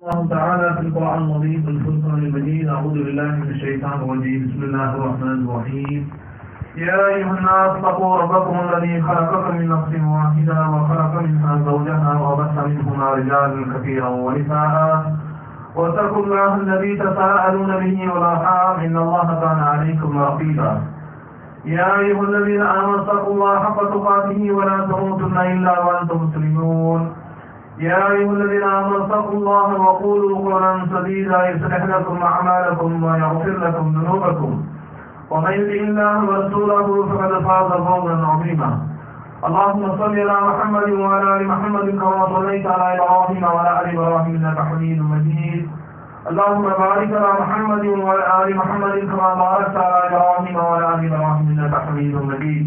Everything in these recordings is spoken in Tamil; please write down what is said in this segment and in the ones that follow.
الله تعالى في القرآن المضيد الفرقان المجيد أعوذ بالله من الشيطان الرجيم بسم الله الرحمن الرحيم يا أيها الناس اتقوا ربكم الذي خلقكم من نفس واحدة وخلق منها زوجها وبث منهما رجالا كثيرا ونساء واتقوا الله الذي تساءلون به والأرحام إن الله كان عليكم رقيبا يا أيها الذين آمنوا اتقوا الله حق تقاته ولا تموتن إلا وأنتم مسلمون يا أيها الذين آمنوا اتقوا الله وقولوا قولا سديدا يصلح لكم أعمالكم ويغفر لكم ذنوبكم ومن يطع الله ورسوله فقد فاز فوزا عظيما اللهم صل على محمد وعلى ال محمد كما صليت على ابراهيم وعلى ال ابراهيم انك حميد مجيد اللهم بارك على محمد وعلى ال محمد كما باركت على ابراهيم وعلى ال ابراهيم انك حميد مجيد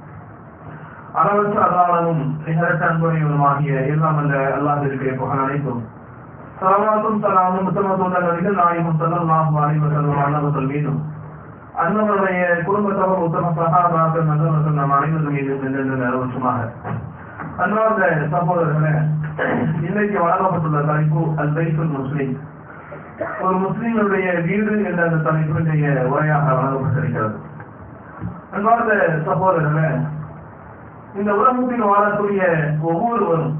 அளவற்ற அதாளமும் நிகரற்ற அன்புடையவனுமாகிய எல்லாம் அல்ல அல்லாஹிற்கு புகழ் அனைத்தும் சலவாத்தும் சலாமும் முத்தமத்துள்ள நபிகள் நாயகம் சல்லாஹு அலைஹி வஸல்லம் அன்னவர்கள் மீதும் அன்னவருடைய குடும்பத்தவர் உத்தம சகாபாக்கள் நல்லவர்கள் நம் அனைவரும் மீது நின்று நிலவற்றமாக அன்பார்ந்த சகோதரர்களே இன்றைக்கு வழங்கப்பட்டுள்ள தலைப்பு அல் பைத்துல் முஸ்லிம் ஒரு முஸ்லிம்களுடைய வீடு என்ற அந்த தலைப்பினுடைய உரையாக வழங்கப்பட்டிருக்கிறது அன்பார்ந்த சகோதரர்களே இந்த உலகத்தில் வாழக்கூடிய ஒவ்வொருவரும்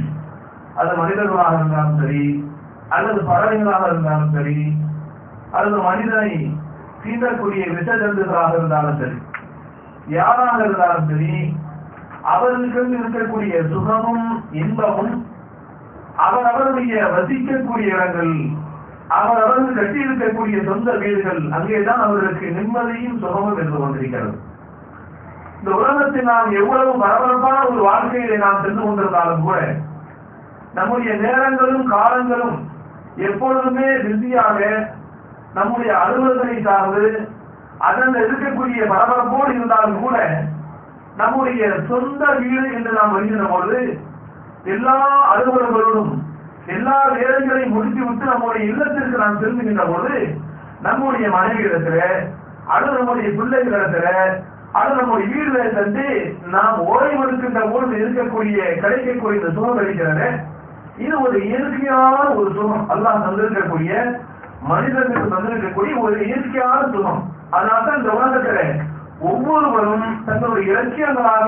அது மனிதர்களாக இருந்தாலும் சரி அல்லது பறவைகளாக இருந்தாலும் சரி அல்லது மனிதனை தீண்டக்கூடிய விஷஜந்துகளாக இருந்தாலும் சரி யாராக இருந்தாலும் சரி அவர்களுக்கு இருக்கக்கூடிய சுகமும் இன்பமும் அவர் அவருடைய வசிக்கக்கூடிய இடங்கள் அவர் அவர்கள் கட்டி இருக்கக்கூடிய சொந்த வீடுகள் அங்கேதான் அவர்களுக்கு நிம்மதியும் சுகமும் இருந்து கொண்டிருக்கிறது இந்த உலகத்தில் நாம் எவ்வளவு பரபரப்பான ஒரு வாழ்க்கையிலே நாம் சென்று கொண்டிருந்தாலும் கூட நம்முடைய நேரங்களும் காலங்களும் எப்பொழுதுமே பிஸியாக நம்முடைய அலுவலகத்தை சார்ந்து அதன் இருக்கக்கூடிய பரபரப்போடு இருந்தாலும் கூட நம்முடைய சொந்த வீடு என்று நாம் வருகின்ற பொழுது எல்லா அலுவலர்களோடும் எல்லா வேலைகளையும் முடித்துவிட்டு நம்முடைய இல்லத்திற்கு நாம் திரும்புகின்ற பொழுது நம்முடைய மனைவி இடத்துல அல்லது நம்முடைய பிள்ளைகள் இடத்துல அது நம்முடைய வீடுகளை தந்து நாம் ஓய்வு எடுக்கின்ற பொழுது இருக்கக்கூடிய கிடைக்கக்கூடிய இந்த சுகம் கிடைக்கிறது இது ஒரு இயற்கையான ஒரு சுகம் அல்லாஹ் தந்திருக்கக்கூடிய மனிதர்களுக்கு தந்திருக்கக்கூடிய ஒரு இயற்கையான சுகம் அதனால்தான் இந்த உலகத்துல ஒவ்வொருவரும் தங்களுடைய இலட்சியங்களாக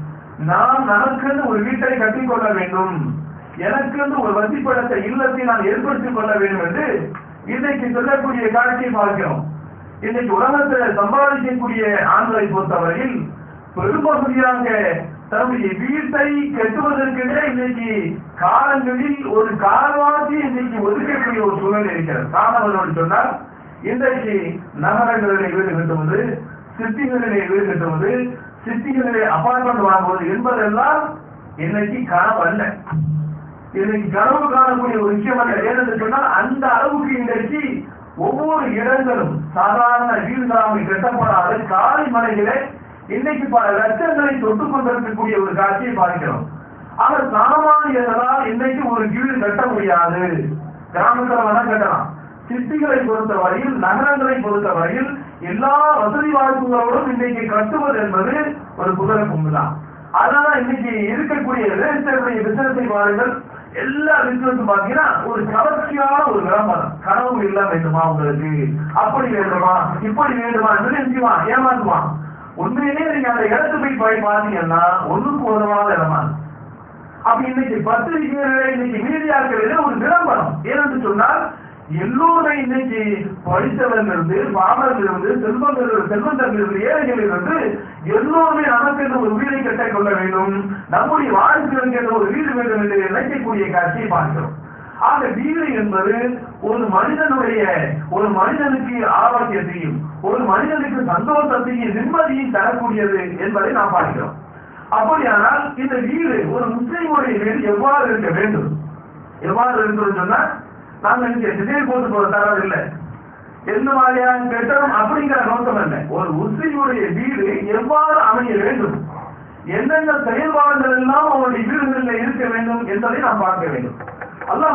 நாம் நமக்கென்று ஒரு வீட்டை கட்டிக்கொள்ள வேண்டும் எனக்கென்று ஒரு வசிப்படத்தை இல்லத்தை நான் ஏற்படுத்திக் கொள்ள வேண்டும் என்று இன்றைக்கு சொல்லக்கூடிய காட்சியை பார்க்கிறோம் இன்னைக்கு உலகத்துல சம்பாதிக்கக்கூடிய ஆண்களை பொறுத்தவரையில் பெரும்பகுதியாக தன்னுடைய வீட்டை கட்டுவதற்கென்றே இன்னைக்கு காலங்களில் ஒரு கால்வாசி இன்னைக்கு ஒதுக்கக்கூடிய ஒரு சூழ்நிலை இருக்கிறது காரணம் என்னன்னு சொன்னால் இன்றைக்கு நகரங்களிலே வீடு கட்டுவது சிட்டிகளிலே வீடு கட்டுவது சிட்டிகளிலே அபார்ட்மெண்ட் வாங்குவது என்பதெல்லாம் இன்னைக்கு கனவு அல்ல இன்னைக்கு கனவு காணக்கூடிய ஒரு விஷயம் அல்ல ஏனென்று சொன்னால் அந்த அளவுக்கு இன்றைக்கு ஒவ்வொரு இடங்களும் சாதாரண வீடுகளாக கட்டப்படாத காலை மலைகளே இன்னைக்கு பல லட்சங்களை தொட்டு கொண்டிருக்கக்கூடிய ஒரு காட்சியை பார்க்கிறோம் ஆனால் சாமானியர்களால் இன்னைக்கு ஒரு வீடு கட்ட முடியாது கிராமத்தில் வேணா கட்டலாம் சிட்டிகளை பொறுத்த வரையில் நகரங்களை பொறுத்த வரையில் எல்லா வசதி வாய்ப்புகளோடும் இன்னைக்கு கட்டுவது என்பது ஒரு குதிரை கும்பு தான் அதனால இன்னைக்கு இருக்கக்கூடிய ரியல் பிசினஸை பாருங்கள் எல்லா பிசினஸும் பாத்தீங்கன்னா ஒரு கவர்ச்சியான ஒரு விளம்பரம் கனவு இல்ல வேண்டுமா உங்களுக்கு அப்படி வேண்டுமா இப்படி வேண்டுமா என்று நினைச்சுவான் ஏமாத்துவான் உண்மையிலே நீங்க அந்த இடத்துக்கு போய் போய் பாத்தீங்கன்னா ஒண்ணுக்கு உதவாத இடமா அப்ப இன்னைக்கு பத்திரிகைகளில் இன்னைக்கு மீடியாக்களில் ஒரு விளம்பரம் ஏனென்று சொன்னால் எல்லோருமே இன்னைக்கு படித்தவரிலிருந்து பாமரிலிருந்து செல்வங்களிலிருந்து செல்வந்தர்களிலிருந்து ஏழைகளிலிருந்து எல்லோருமே நமக்கு என்று ஒரு வீடை கட்டிக் கொள்ள வேண்டும் நம்முடைய வாழ்க்கைக்கு என்று ஒரு வீடு வேண்டும் என்று நினைக்கக்கூடிய காட்சியை பார்க்கிறோம் ஆக வீடு என்பது ஒரு மனிதனுடைய ஒரு மனிதனுக்கு ஆரோக்கியத்தையும் ஒரு மனிதனுக்கு சந்தோஷத்தையும் நிம்மதியும் தரக்கூடியது என்பதை நாம் பார்க்கிறோம் அப்படியானால் இந்த வீடு ஒரு முஸ்லீமுடைய வீடு எவ்வாறு இருக்க வேண்டும் எவ்வாறு இருக்கிறது சொன்னா நாங்க இங்க திடீர் போட்டு போற தரவு இல்லை எந்த மாதிரியான கட்டணம் அப்படிங்கிற நோக்கம் அல்ல ஒரு முஸ்லீமுடைய வீடு எவ்வாறு அமைய வேண்டும் எந்தெந்த செயல்பாடுகள் எல்லாம் அவருடைய வீடுகளில் இருக்க வேண்டும் என்பதை நாம் பார்க்க வேண்டும் அல்லாஹ்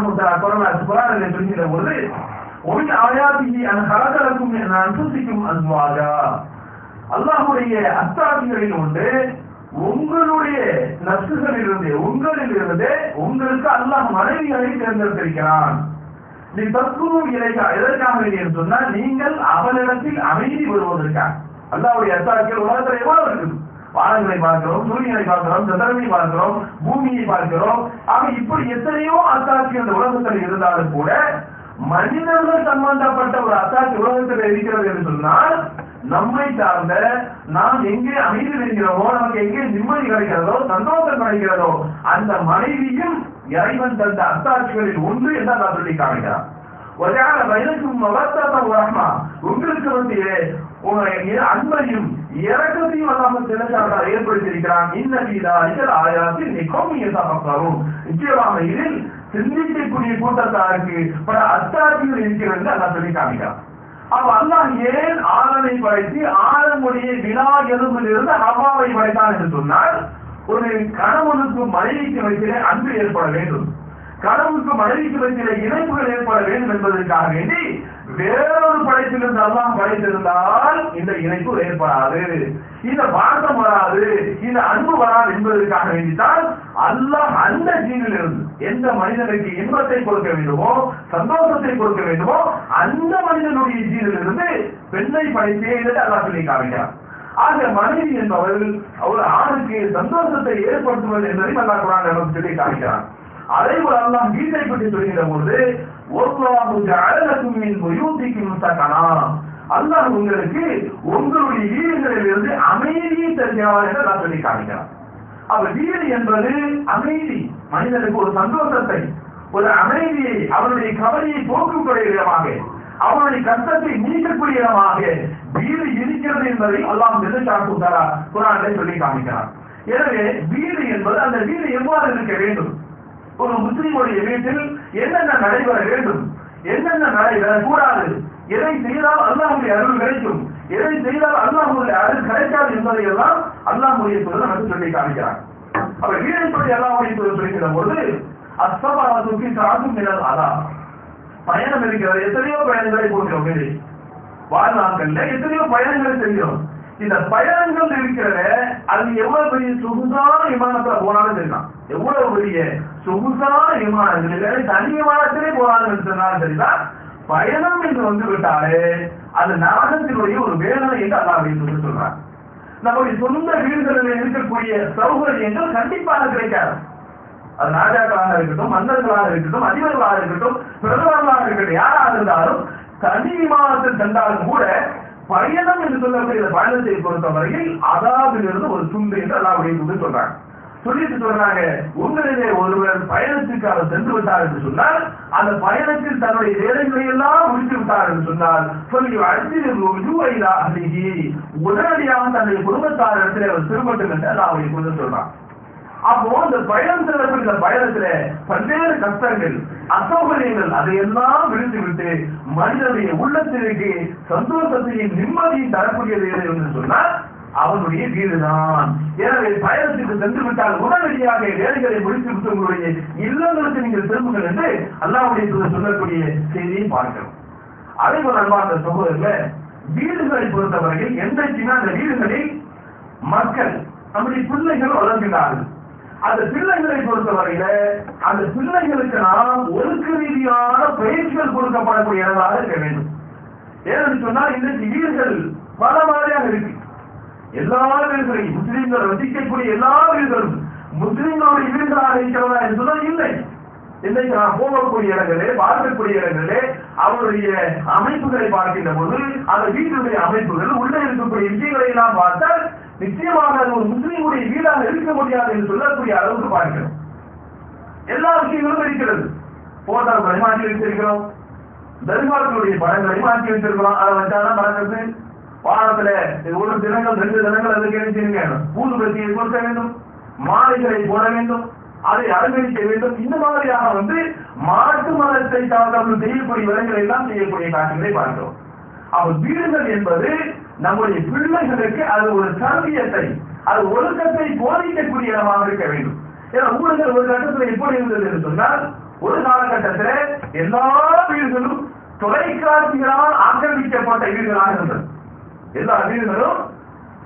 குரானில் சொல்கிற போது ஒன் ஆயாத்தி அந்த கலக்கலக்கும் அன்புசிக்கும் அன்பாகா அல்லாஹுடைய அத்தாட்சிகளில் உண்டு உங்களுடைய நசுகளிலிருந்து உங்களிலிருந்து உங்களுக்கு அல்லாஹ் மனைவிகளை தேர்ந்தெடுத்திருக்கிறான் நீ தத்துவம் இலைக்கா எதற்காக வேண்டி என்று சொன்னால் நீங்கள் அவனிடத்தில் அமைதி வருவதற்காக அல்லாவுடைய அத்தாக்கள் உலகத்தில் எவ்வளவு இருக்குது வானங்களை பார்க்கிறோம் சூரியனை பார்க்கிறோம் சந்திரனை பார்க்கிறோம் பூமியை பார்க்கிறோம் ஆக இப்படி எத்தனையோ அத்தாட்சி அந்த உலகத்தில் இருந்தாலும் கூட மனிதர்கள் சம்பந்தப்பட்ட ஒரு அத்தாட்சி உலகத்தில் இருக்கிறது என்று சொன்னால் நம்மை சார்ந்த நாம் எங்கே அமைதி இருக்கிறோமோ நமக்கு எங்கே நிம்மதி கிடைக்கிறதோ சந்தோஷம் கிடைக்கிறதோ அந்த மனைவியும் இறைவன் தந்த அத்தாட்சிகளில் ஒன்று என்று நான் சொல்லி காமிக்கிறான் ஒருகால வயதுக்கும் மகத்தாத்தம் ரஹ்மா உங்களுக்கு வந்து அன்பையும் இறக்கத்தையும் அல்லாமல் தினசாரா ஏற்படுத்தியிருக்கிறான் இன்னதீதா இதழ் ஆயாத்தில் நிகழ்வும் நிச்சயமாக இதில் சிந்திக்கக்கூடிய கூட்டத்தாருக்கு பல அத்தாட்சிகள் இருக்கிறது அல்லா சொல்லி காமிக்கிறான் அப்ப அல்லாஹ் ஏன் ஆளனை படைத்து ஆழமுடைய வினா எலும்பிலிருந்து ஹவாவை படைத்தான் என்று சொன்னால் ஒரு கணவனுக்கு மனைவிக்கு வைத்திலே அன்பு ஏற்பட வேண்டும் கணவனுக்கு மனைவிக்கு வைத்திலே இணைப்புகள் ஏற்பட வேண்டும் என்பதற்காக வேண்டி வேறொரு படைப்பிலிருந்து அல்லாஹ் படைத்திருந்தால் இந்த இணைப்பு ஏற்படாது இந்த பாசம் வராது இந்த அன்பு வராது என்பதற்காக வேண்டித்தான் அல்லாஹ் அந்த ஜீனிலிருந்து எந்த மனிதனுக்கு இன்பத்தை கொடுக்க வேண்டுமோ சந்தோஷத்தை கொடுக்க வேண்டுமோ அந்த மனிதனுடைய ஜீனிலிருந்து பெண்ணை படைத்தே என்று அல்லாஹ் சொல்லி காமிக்கிறார் ஆக மனைவி என்பவள் அவர் ஆணுக்கு சந்தோஷத்தை ஏற்படுத்துவது என்பதை அல்லாஹ் குரான் நமக்கு சொல்லி காமிக்கிறான் அதே போல அல்லாஹ் வீட்டை பற்றி சொல்கிற போது அல்லாஹ் உங்களுக்கு உங்களுடைய வீடுகளில் இருந்து அமைதியை தருகிறார் என்று நான் சொல்லி காமிக்கிறான் அப்ப வீடு என்பது அமைதி மனிதனுக்கு ஒரு சந்தோஷத்தை ஒரு அமைதியை அவனுடைய கவலையை போக்கக்கூடிய விதமாக அவனுடைய கஷ்டத்தை நீக்கக்கூடிய விதமாக வீடு இருக்கிறது என்பதை அல்லாம் எதிர்த்தாக்குத்தாரா குரானை சொல்லி காமிக்கிறான் எனவே வீடு என்பது அந்த வீடு எவ்வாறு இருக்க வேண்டும் ஒரு முஸ்லிமுடைய வீட்டில் என்னென்ன நடைபெற வேண்டும் என்னென்ன நடைபெறக்கூடாது எதை செய்தால் அல்லாஹுடைய அருள் கிடைக்கும் எதை செய்தால் அல்லாஹுடைய அருள் கிடைக்காது என்பதை எல்லாம் அல்லாஹுடைய சொல்ல நமக்கு சொல்லி காமிக்கிறார் அப்ப வீடை பற்றி அல்லாஹுடைய சொல்ல சொல்லிக்கிற பொழுது அஸ்தபாரத்துக்கு சாகும் நிழல் அதா பயணம் இருக்கிறது எத்தனையோ பயணங்களை போகிறோம் வீடு வாழ்நாட்கள்ல எத்தனையோ பயணங்களை செய்கிறோம் இந்த பயணங்கள் இருக்கிற அது எவ்வளவு பெரிய சொகுசான விமானத்துல போனாலும் சரிதான் எவ்வளவு பெரிய சொகுசான விமானங்கள் தனி விமானத்திலே போனாலும் சொன்னாலும் சரிதான் பயணம் என்று வந்து விட்டாலே அது நரகத்தினுடைய ஒரு வேதனை என்று அல்லாஹ் சொல்லி சொல்றார் நம்முடைய சொந்த வீடுகளில் இருக்கக்கூடிய சௌகரியங்கள் கண்டிப்பாக கிடைக்காது அது ராஜாக்களாக இருக்கட்டும் மன்னர்களாக இருக்கட்டும் அதிபர்களாக இருக்கட்டும் பிரதமர்களாக இருக்கட்டும் யாராக இருந்தாலும் தனி விமானத்தில் சென்றாலும் கூட பயணம் என்று சொல்லக்கூடிய பயணத்தை பொறுத்தவரையில் அதாவிலிருந்து ஒரு துண்டு என்று அல்லாவுடைய துண்டு சொல்றாங்க சொல்லிட்டு சொல்றாங்க உங்களிலே ஒருவர் பயணத்துக்காக சென்று விட்டார் என்று சொன்னால் அந்த பயணத்தில் தன்னுடைய வேலைகளை எல்லாம் முடித்து விட்டார் என்று சொன்னால் சொல்லி அழுத்தி உடனடியாக தன்னுடைய குடும்பத்தாரிடத்தில் அவர் திரும்பட்டும் என்று அல்லாவுடைய குழந்தை சொல்றான் அப்போ இந்த பயணம் செல்லக்கூடிய பயணத்துல பல்வேறு கஷ்டங்கள் அசௌகரியங்கள் அதையெல்லாம் விடுத்து விட்டு மனிதனுடைய உள்ளத்திற்கு சந்தோஷத்தையும் நிம்மதியும் தரக்கூடியது எது என்று சொன்னால் அவனுடைய வீடுதான் எனவே பயணத்துக்கு சென்று விட்டால் உடனடியாக வேலைகளை முடித்து விட்டு உங்களுடைய இல்லங்களுக்கு நீங்கள் திரும்புங்கள் என்று அல்லாவுடைய சொல்லக்கூடிய செய்தியை பார்க்கிறோம் அதே போல அன்பார்ந்த சகோதரர்ல வீடுகளை பொறுத்தவரையில் என்றைக்குமே அந்த வீடுகளில் மக்கள் நம்முடைய பிள்ளைகள் வளர்கிறார்கள் அந்த பிள்ளைகளை பொறுத்தவரையில அந்த பிள்ளைகளுக்கு நாம் ஒழுக்க ரீதியான பயிற்சிகள் கொடுக்கப்படக்கூடிய இடங்களாக இருக்க வேண்டும் ஏன்னு சொன்னால் இன்றைக்கு வீடுகள் பல மாதிரியாக இருக்கு எல்லா வீடுகளையும் முஸ்லீம்கள் ரசிக்கக்கூடிய எல்லா வீடுகளும் முஸ்லீம்களுடைய வீடுகளாக இருக்கிறதா என்று சொன்னால் இல்லை இன்னைக்கு நாம் போகக்கூடிய இடங்களே பார்க்கக்கூடிய இடங்களே அவருடைய அமைப்புகளை பார்க்கின்ற போது அந்த வீட்டுடைய அமைப்புகள் உள்ளே இருக்கக்கூடிய விஷயங்களை எல்லாம் பார்த்தால் நிச்சயமாக அது ஒரு முஸ்லீமுடைய வீடாக இருக்க முடியாது என்று சொல்லக்கூடிய அளவுக்கு பார்க்கிறோம் எல்லா விஷயங்களும் இருக்கிறது போட்டோக்களை மாற்றி வச்சிருக்கிறோம் தர்மாக்களுடைய படங்களை மாற்றி வச்சிருக்கிறோம் அதை வச்சாதான் பறக்கிறது வாரத்துல ஒரு தினங்கள் ரெண்டு தினங்கள் அதுக்கு என்ன செய்யுங்க ஊதுபத்தியை கொடுக்க வேண்டும் மாலைகளை போட வேண்டும் அதை அலங்கரிக்க வேண்டும் இந்த மாதிரியாக வந்து மாட்டு மதத்தை சார்ந்தவர்கள் செய்யக்கூடிய விலங்குகளை எல்லாம் செய்யக்கூடிய காட்சிகளை பார்க்கிறோம் அப்ப வீடுகள் என்பது நம்முடைய பிள்ளைகளுக்கு அது ஒரு சர்வியத்தை அது ஒழுக்கத்தை போதிக்கக்கூடிய இடமாக இருக்க வேண்டும் ஏன்னா ஊழல்கள் ஒரு கட்டத்தில் எப்படி இருந்தது என்று சொன்னால் ஒரு காலகட்டத்தில் எல்லா வீடுகளும் தொலைக்காட்சிகளால் ஆக்கிரமிக்கப்பட்ட வீடுகளாக இருந்தது எல்லா வீடுகளும்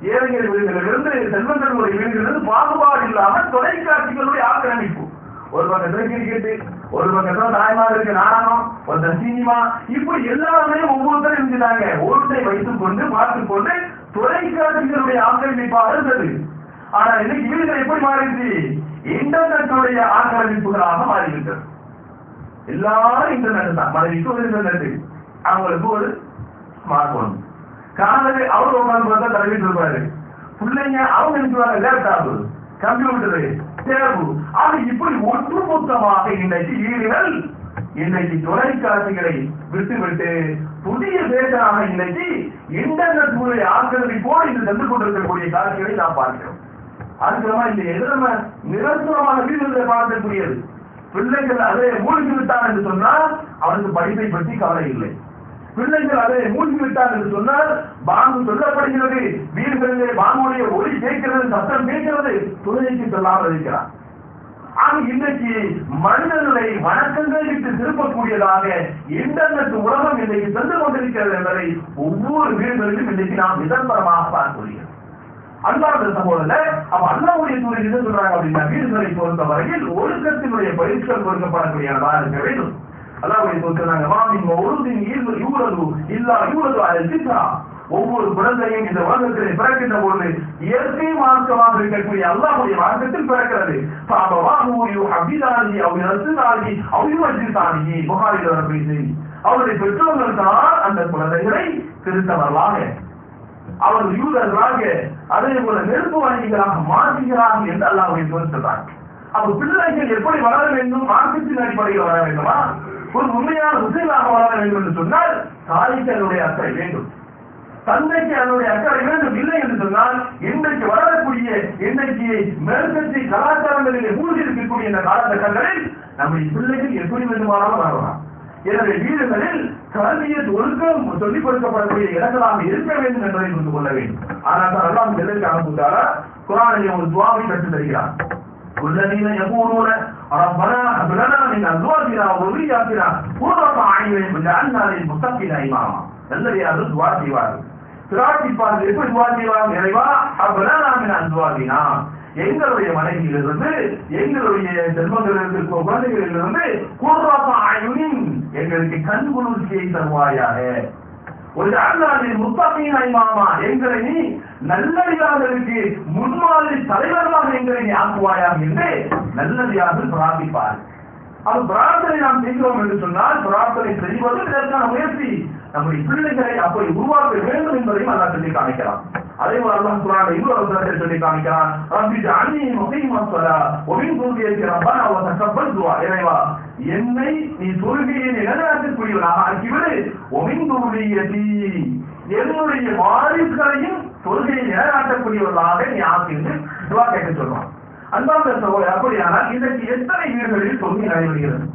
ஏழைகள் வீடுகளிலிருந்து செல்வங்களுடைய வீடுகளிலிருந்து பாகுபாடு இல்லாமல் தொலைக்காட்சிகளுடைய ஆக்கிரமிப்பு ஒரு பக்கத்துல கிரிக்கெட் ஒரு பக்கத்துல தாய்மார்களுக்கு நாடகம் ஒரு சினிமா இப்படி எல்லாமே ஒவ்வொருத்தரும் இருந்துட்டாங்க ஓட்டை வைத்துக் கொண்டு பார்த்துக் கொண்டு தொலைக்காட்சிகளுடைய ஆக்கிரமிப்பாக இருந்தது ஆனா இன்னைக்கு வீடுகள் எப்படி மாறிடுச்சு இன்டர்நெட்டுடைய ஆக்கிரமிப்புகளாக மாறிவிட்டது எல்லாரும் இன்டர்நெட் தான் மனைவிக்கு ஒரு இன்டர்நெட் அவங்களுக்கு ஒரு ஸ்மார்ட் போன் காலையில அவர் உட்கார்ந்து பார்த்தா தடவிட்டு இருப்பாரு பிள்ளைங்க அவங்க நினைச்சுவாங்க லேப்டாப் கம்ப்யூட்டரு தேர்வு ஆக இப்படி ஒட்டுமொத்தமாக இன்னைக்கு வீடுகள் இன்னைக்கு தொலைக்காட்சிகளை விட்டு விட்டு புதிய பேசனாக இன்னைக்கு இன்டர்நெட் உடைய ஆக்கிரமிப்போடு இது சென்று கொண்டிருக்கக்கூடிய காட்சிகளை நாம் பார்க்கிறோம் அதுக்கப்புறமா இந்த எதிரம நிரந்தரமான வீடுகளை பார்க்கக்கூடியது பிள்ளைகள் அதை மூழ்கி விட்டான் என்று சொன்னால் அவனுக்கு படிப்பை பற்றி கவலை இல்லை பிள்ளைகள் அதை மூழ்கி விட்டான் என்று சொன்னால் பாங்கு சொல்லப்படுகிறது வீடுகளிலே பாங்குடைய ஒளி கேட்கிறது சத்தம் கேட்கிறது துணைக்கு சொல்லாமல் இருக்கிறான் ஆக இன்றைக்கு மனிதர்களை வணக்கங்கள் விட்டு திருப்பக்கூடியதாக இன்டர்நெட் உலகம் இன்றைக்கு சென்று கொண்டிருக்கிறது என்பதை ஒவ்வொரு வீடுகளிலும் இன்றைக்கு நாம் நிரந்தரமாக பார்க்கிறோம் அன்பார்ந்த சகோதரர் அப்ப அல்லாவுடைய தூரில் என்ன சொல்றாங்க அப்படின்னா வீடுகளை பொறுத்த வரையில் ஒழுக்கத்தினுடைய பயிற்சிகள் கொடுக்கப்படக்கூடியதாக இருக்க வேண்டும் அல்லாவுடைய சொல்றாங்க மாமின் ஒருதின் யூரது இல்லா யூரது அதில் சித்தா ஒவ்வொரு குழந்தையும் இந்த உலகத்தில் பிறக்கின்ற பொழுது இயற்கை மார்க்கமாக இருக்கக்கூடிய அல்லாஹுடைய மார்க்கத்தில் பிறக்கிறது அபிதானி அவர் ரசுதானி அவர் வச்சிருத்தானி புகாரில் வரக்கூடிய செய்தி அவருடைய பெற்றோர்கள் தான் அந்த குழந்தைகளை திருத்தவர்களாக அவர் யூதர்களாக அதே போல நெருப்பு வாங்கிகளாக மாற்றுகிறார்கள் என்று அல்லாஹுடைய சொல்றாங்க அப்ப பிள்ளைகள் எப்படி வளர வேண்டும் மார்க்கத்தின் அடிப்படையில் வளர வேண்டுமா ஒரு உண்மையான முஸ்லீமாக வளர வேண்டும் என்று சொன்னால் தாய்க்கு அதனுடைய அக்கறை வேண்டும் தந்தைக்கு அதனுடைய அக்கறை வேண்டும் இல்லை என்று சொன்னால் இன்றைக்கு வளரக்கூடிய இன்றைக்கு மேற்கத்திய கலாச்சாரங்களிலே மூழ்கி இருக்கக்கூடிய இந்த காலகட்டங்களில் நம்முடைய பிள்ளைகள் எப்படி வேண்டுமானாலும் வளரலாம் எனவே வீடுகளில் கல்வியத் ஒழுக்கம் சொல்லிக் கொடுக்கப்படக்கூடிய இடங்களாக இருக்க வேண்டும் என்பதை புரிந்து கொள்ள வேண்டும் ஆனால் தான் அல்லாம் எதற்கு அனுப்புகிறாரா குரானிலே ஒரு துவாவை கற்றுத் தருகிறார் والذين يقولون ربنا هب لنا من ازواجنا وذرياتنا قرة اعين واجعلنا للمتقين اماما நல்லது துவா செய்வார்கள் பிரார்த்திப்பார்கள் எப்படி துவா செய்வார்கள் இறைவா அப்பலனா மின் அன்சுவாதினா எங்களுடைய மனைவியிலிருந்து எங்களுடைய செல்வங்களிலிருந்து குழந்தைகளிலிருந்து குர்ராச ஆயுனின் எங்களுக்கு கண் குளிர்ச்சியை தருவாயாக ஒரு அண்ணாவின் முத்தமையின் ஐமாமா எங்களை நீ நல்லடியார்களுக்கு முன்மாதிரி தலைவர்களாக எங்களை நீ ஆக்குவாயாக என்று நல்லடியாக பிரார்த்திப்பார் அது பிரார்த்தனை நாம் செய்கிறோம் என்று சொன்னால் பிரார்த்தனை செய்வது இதற்கான முயற்சி நம்முடைய பிள்ளைகளை அப்படி உருவாக்க வேண்டும் என்பதையும் அல்லா சொல்லி காமிக்கலாம் அதே போல அல்லாஹ் குரான் இன்னொரு அவசரத்தை சொல்லி காமிக்கிறான் ரப்பி ஜஅல்னி முகீம ஸலா வ மின் ذُرِّيَّتِي رَبَّنَا وَتَقَبَّلْ دُعَاء இறைவா என்னை நீ தொழுகையை நிலைநாட்டக்கூடியவனாக ஆக்கிவிடு ஒமின் துருவியதி என்னுடைய வாரிசுகளையும் தொழுகையை நிலைநாட்டக்கூடியவர்களாக நீ ஆக்கிவிடு துவா கேட்க சொல்றான் அன்பார்ந்த சகோதரர் அப்படியானால் இன்றைக்கு எத்தனை வீடுகளில் தொழுகை நடைபெறுகிறது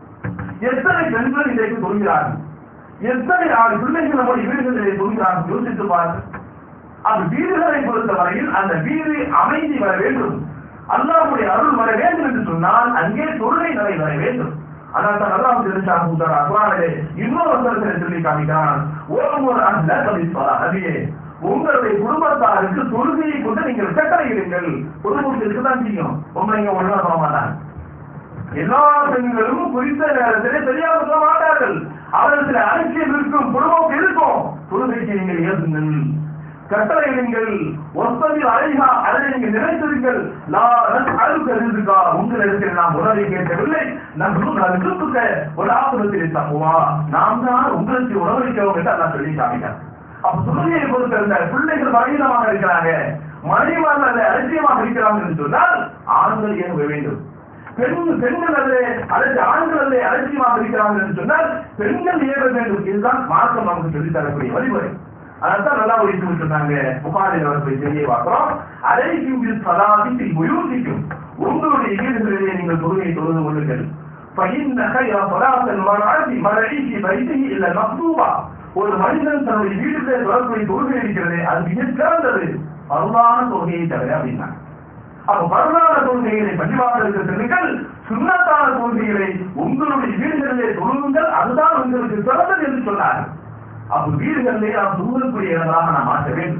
எத்தனை பெண்கள் இன்றைக்கு தொழுகிறார்கள் எத்தனை ஆறு பிள்ளைகள் நம்முடைய வீடுகளிலே தொழுகிறார்கள் யோசித்து பாருங்கள் அது வீடுகளை பொறுத்தவரையில் அந்த வீடு அமைதி வர வேண்டும் அல்லாஹ்வுடைய அருள் வர வேண்டும் என்று சொன்னால் அங்கே தொழுகை நடைபெற வேண்டும் அதான் தான் அல்லாஹ் தெரிஞ்சாக கூட்டாரா குரானிலே இன்னொரு வசனத்தில் சொல்லி காமிக்கிறான் ஒரு அஹ்ல கபிஸ்வரா நபியே உங்களுடைய குடும்பத்தாருக்கு தொழுகையை கொண்டு நீங்கள் கட்டளையிடுங்கள் குடும்பத்தில் இருக்கதான் செய்யும் பொம்பளைங்க ஒழுங்கா சொல்ல மாட்டாங்க எல்லா பெண்களும் குறித்த நேரத்திலே சரியாக சொல்ல மாட்டார்கள் அவர்களுக்கு அலட்சியம் இருக்கும் குடும்பம் இருக்கும் தொழுகைக்கு நீங்கள் ஏற்றுங்கள் கட்டளையிடுங்கள் ஒன்பதில் அழகா அதை நீங்கள் நினைத்திருங்கள் அழுக்க இருக்கா உங்களிடத்தில் நாம் உணவை கேட்கவில்லை நம் ரிசுக்க ஒரு ஆசிரத்தில் தப்புவா நாம் தான் உங்களுக்கு உணவளிக்கிறோம் என்று அல்லா சொல்லி காமிக்கிறார் அப்ப தொழுகையை பொறுத்த இந்த பிள்ளைகள் பலகீனமாக இருக்கிறாங்க மனைவிமார்கள் அதை அலட்சியமாக இருக்கிறாங்க என்று சொன்னால் ஆண்கள் ஏற்க வேண்டும் பெண் பெண்கள் அல்ல அல்லது ஆண்கள் அல்ல அலட்சியமாக இருக்கிறார்கள் என்று சொன்னால் பெண்கள் ஏற வேண்டும் இதுதான் மார்க்கம் நமக்கு சொல்லித் தரக்கூடிய வழிமுறை அதான் நல்லா ஒழித்து விட்டுருந்தாங்க புகாரில் அவர்களை செய்தியை பார்க்கிறோம் அலைக்கும் சலாதி உயோசிக்கும் உங்களுடைய வீடுகளிலே நீங்கள் தொழுகை தொழுது கொள்ளுங்கள் فإن خير صلاة المرأة مرعيه بيته إلا المكتوبة ஒரு மனிதன் தன்னுடைய வீட்டிலே தொடர்புடைய தொழுகை இருக்கிறது அது மிக சிறந்தது பரவான தொழுகையை தவிர அப்படின்னா அப்ப பரவான தொழுகைகளை பதிவாக இருக்கிறீர்கள் சுண்ணத்தான தொழுகைகளை உங்களுடைய வீடுகளிலே தொழுகுங்கள் அதுதான் உங்களுக்கு சிறந்தது என்று சொன்னார்கள் அப்ப வீடுகளிலே நாம் தொழுகக்கூடிய இடங்களாக நாம் மாற்ற வேண்டும்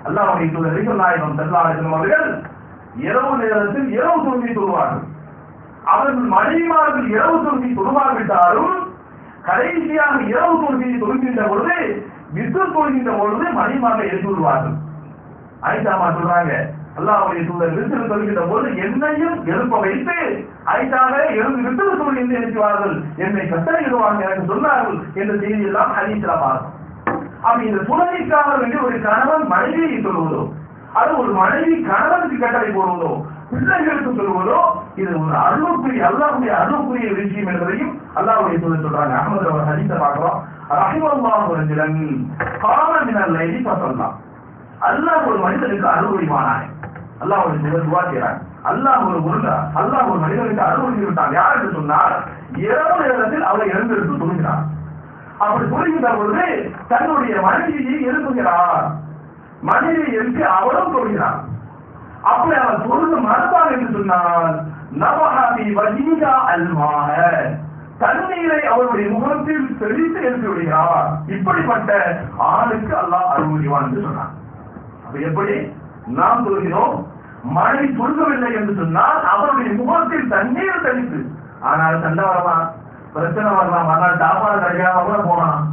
அல்லாஹ்வுடைய தூதர் நபிகள் நாயகம் ஸல்லல்லாஹு அலைஹி வஸல்லம் அவர்கள் இரவு நேரத்தில் இரவு தொழுகை தொழுவார்கள் அவர்கள் மனைவிமார்கள் இரவு தொழுகை தொழுவாவிட்டாலும் கடைசியாக இரவு தொழுகையை தொழுகின்ற பொழுது வித்து தொழுகின்ற பொழுது மனைவிமார்கள் எழுதி விடுவார்கள் ஆயிஷாமா சொல்றாங்க அல்லாஹ்வுடைய தூதர் வித்து தொழுகின்ற பொழுது என்னையும் எழுப்ப வைத்து ஆயிஷாவே எழுந்து வித்து தொழுகை எழுப்புவார்கள் என்னை கட்டளையிடுவாங்க எனக்கு சொன்னார்கள் என்ற செய்தி எல்லாம் ஹதீஸ்ல பார்க்கும் அப்ப இந்த துணைக்காக வேண்டி ஒரு கணவன் மனைவியை சொல்வதோ அது ஒரு மனைவி கணவனுக்கு கட்டளை போடுவதோ பிள்ளைகளுக்கு சொல்வதோ இது ஒரு அருளுக்குரிய அல்லாஹ்வுடைய அருளுக்குரிய விஷயம் என்பதையும் அல்லாஹ்வுடைய தூதர் சொல்றாங்க அகமது அவர் ஹதீஸை பார்க்கிறோம் ரஹிமல்லாஹு ரஜுலன் காம மினல் லைலி ஃபஸல்லா அல்லாஹ் ஒரு மனிதனுக்கு அருள் புரிவானாக அல்லாஹ் ஒரு தூதர் துவா செய்றாங்க அல்லாஹ் ஒரு முருகா அல்லாஹ் ஒரு மனிதனுக்கு அருள் புரிந்து விட்டான் யார் என்று சொன்னால் இரவு நேரத்தில் அவரை எழுந்திருந்து துணிகிறார் அப்படி துணிகின்ற பொழுது தன்னுடைய மனைவியை எழுப்புகிறார் மனைவியை எழுப்பி அவளும் தொழுகிறார் அப்படி அவர் தொழுது மறுத்தார் என்று சொன்னால் நவஹாபி வஜீகா அல்மாக தண்ணீரை அவருடைய முகத்தில் தெளித்து எழுப்பி விடுகிறார் இப்படிப்பட்ட ஆணுக்கு அல்லாஹ் அருள் புரிவான் என்று சொன்னார் அப்ப எப்படி நாம் சொல்கிறோம் மழை சொல்கவில்லை என்று சொன்னால் அவருடைய முகத்தில் தண்ணீர் தெளித்து ஆனால் சண்டை வரலாம் பிரச்சனை வரலாம் ஆனால் சாப்பாடு கிடைக்காம கூட போகலாம்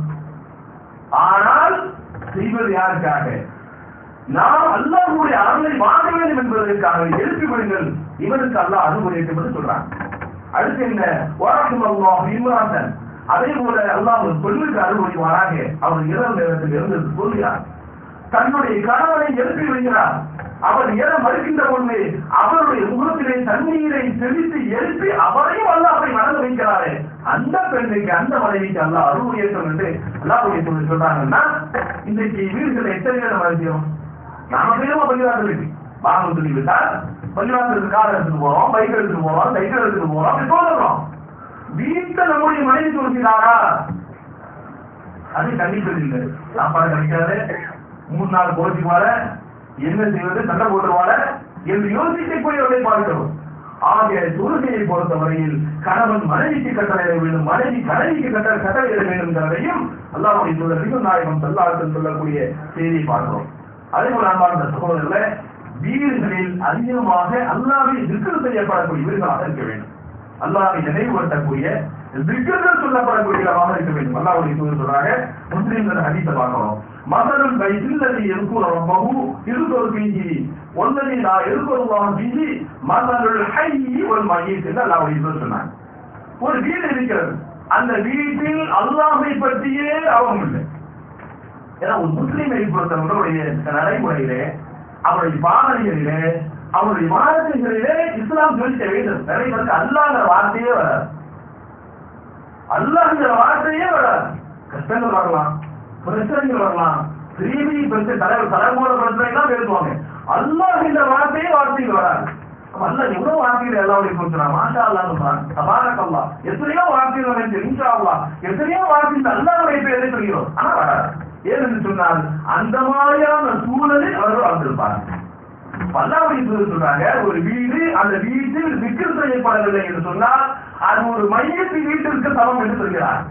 ஆனால் செய்வது யாருக்காக நாம் அல்லாஹ்வுடைய அருளை வாங்க வேண்டும் என்பதற்காக எழுப்பி விடுங்கள் இவனுக்கு அல்லாஹ் அருள் என்று சொல்றான் அடுத்து என்ன ஓராட்டம் அல்லாஹ் இம்ரான் அதே போல அல்லாஹ் ஒரு பெண்ணுக்கு அருள் புரிவாராக அவர் இரவு நேரத்தில் இருந்து சொல்கிறார் தன்னுடைய கணவனை எழுப்பி விடுகிறார் அவர் ஏற மறுக்கின்ற பொழுது அவருடைய முகத்திலே தண்ணீரை தெளித்து எழுப்பி அவரையும் அல்லாஹை நடந்து வைக்கிறாரே அந்த பெண்ணுக்கு அந்த மனைவிக்கு அல்லாஹ் அருள் உயர்த்தம் என்று அல்லாஹுடைய சொல்லி சொல்றாங்கன்னா இன்றைக்கு வீடுகள் எத்தனை பேர் மறைக்கிறோம் நாம பேருமா பள்ளிவாசலுக்கு வாங்க சொல்லி விட்டால் பள்ளிவாசலுக்கு கார் எடுத்துட்டு போறோம் பைக் எடுத்துட்டு போறோம் சைக்கிள் எடுத்துட்டு போறோம் அப்படி சொல்லுறோம் வீட்டில் நம்முடைய மனைவி சொல்கிறாரா அது கண்டிப்பது இல்லை சாப்பாடு கிடைக்காது மூணு நாள் கோச்சிக்கு வர என்ன செய்வது சண்டை போட்டுருவார என்று யோசித்து போய் அவரை பார்க்கிறோம் ஆகிய தொழுகையை பொறுத்தவரையில் கணவன் மனைவிக்கு கட்டளையிட வேண்டும் மனைவி கணவிக்கு கட்ட கட்டளையிட வேண்டும் என்பதையும் அல்லாஹுடைய தூதரையும் நாயகம் சல்லாத்தில் சொல்லக்கூடிய செய்தியை பார்க்கிறோம் அதே போல அன்பார்ந்த சகோதரர்களே வீடுகளில் அதிகமாக அல்லாவை திக்கல் செய்யப்படக்கூடிய வீடுகளாக இருக்க வேண்டும் அல்லாவை நினைவுபடுத்தக்கூடிய திக்கர்கள் சொல்லப்படக்கூடிய இடமாக இருக்க வேண்டும் அல்லாவுடைய தூதர் சொல்றாங்க முஸ்லீம்கள் ஹதீஸை பார்க்கிறோம் மசலும் பைசில்லதி இருக்கும் ரப்பஹு இருதொரு பீஜி ஒன்னதி நான் இருப்பருவாக பீஜி மசலுல் ஹையி ஒரு மையத் என்று அல்லாவுடைய தூதர் சொன்னாங்க ஒரு வீடு இருக்கிறது அந்த வீட்டில் அல்லாஹை பற்றியே அவம் இல்லை ஏன்னா ஒரு முஸ்லீமை பொறுத்தவர்களுடைய நடைமுறையிலே அவருடைய பாடல்களிலே அவருடைய வார்த்தைகளிலே இஸ்லாம் சொல்லிக்க வேண்டும் நிறைய பேருக்கு அல்லாங்கிற வார்த்தையே வராது அல்லாங்கிற வார்த்தையே வராது கஷ்டங்கள் வரலாம் பிரச்சனைகள் வரலாம் பெரிய பிரச்சனை தலைவர் தலைமுறை பிரச்சனை தான் பேசுவாங்க அல்லாஹ் இந்த வார்த்தையே வார்த்தைகள் வராது அப்ப அல்லாஹ் எவ்வளவு வார்த்தைகள் எல்லாருடைய கொடுத்துறான் மாஷா அல்லாஹ் தபாரக் அல்லாஹ் எத்தனையோ வார்த்தைகள் வந்து இன்ஷா அல்லாஹ் எத்தனையோ வார்த்தை அல்லாஹ்வுடைய பேரை சொல்கிறோம் ஆனா வராது ஏனென்று சொன்னால் அந்த மாதிரியான சூழலில் அவர்கள் வாழ்ந்திருப்பார்கள் பல்லாவடி சொல்றாங்க ஒரு வீடு அந்த வீட்டில் விக்கிர செய்யப்படவில்லை என்று சொன்னால் அது ஒரு மையத்து வீட்டிற்கு சமம் என்று சொல்கிறார்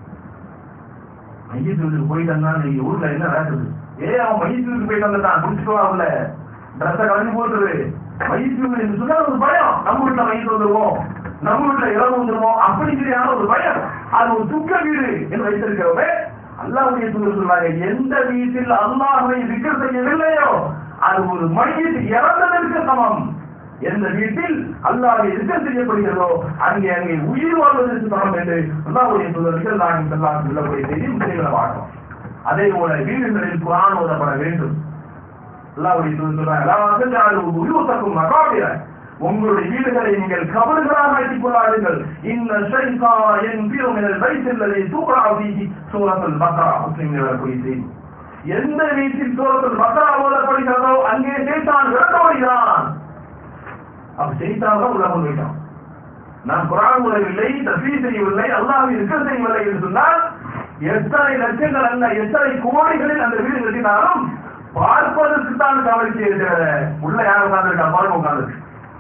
மையத்து வீட்டுக்கு போயிட்டு வந்தா நீங்க ஊர்ல என்ன நடக்குது ஏ அவன் மையத்து வீட்டுக்கு போயிட்டு வந்துட்டான் குடிச்சிட்டு வரல ட்ரெஸ்ஸை கலந்து போட்டுரு மையத்து வீடு என்று சொன்னா ஒரு பயம் நம்ம வீட்டுல மையத்து வந்துருவோம் நம்ம வீட்டுல இளவு வந்துருவோம் அப்படிங்கிற ஒரு பயம் அது ஒரு துக்க வீடு என்று வைத்திருக்கிறவங்க அல்லாவுடைய தூதர் சொல்றாங்க எந்த வீட்டில் அல்லாஹை விக்கர் செய்யவில்லையோ அது ஒரு மையத்தில் இறந்ததற்கு சமம் எந்த வீட்டில் அல்லாஹை விக்கர் செய்யப்படுகிறதோ அங்கே அங்கே உயிர் வாழ்வதற்கு சமம் என்று அல்லாவுடைய தூதர்கள் நாங்கள் செல்லாம் சொல்லக்கூடிய செய்தி முஸ்லீம்களை பார்க்கிறோம் அதே போல வீடுகளில் குரான் ஓதப்பட வேண்டும் அல்லாவுடைய தூதர் சொல்றாங்க உருவத்தக்கும் மகாபிர உங்களுடைய வீடுகளை நீங்கள் கபடுகளாக ஆக்கிக் கொள்ளாதீர்கள் இந்த ஷைதா என் பீரோமினல் வைத்திருந்ததை சூப்பராக சூரத்தில் பக்கரா முஸ்லிம்கள் வரக்கூடிய செய்தி எந்த வீட்டில் சூரத்தில் பக்கரா ஓதப்படுகிறதோ அங்கே செய்தான் விரட்டப்படுகிறான் அப்ப செய்தான் தான் உலகம் போயிட்டான் நான் குரான் உதவில்லை தஃபீ செய்யவில்லை அல்லாஹ் இருக்க செய்யவில்லை என்று சொன்னால் எத்தனை லட்சங்கள் அல்ல எத்தனை கோடிகளில் அந்த வீடு கட்டினாலும் பார்ப்பதற்கு தான் கவனிச்சு இருக்கிற உள்ள யார் உட்கார்ந்துருக்கா பாருங்க உட்கார்ந்து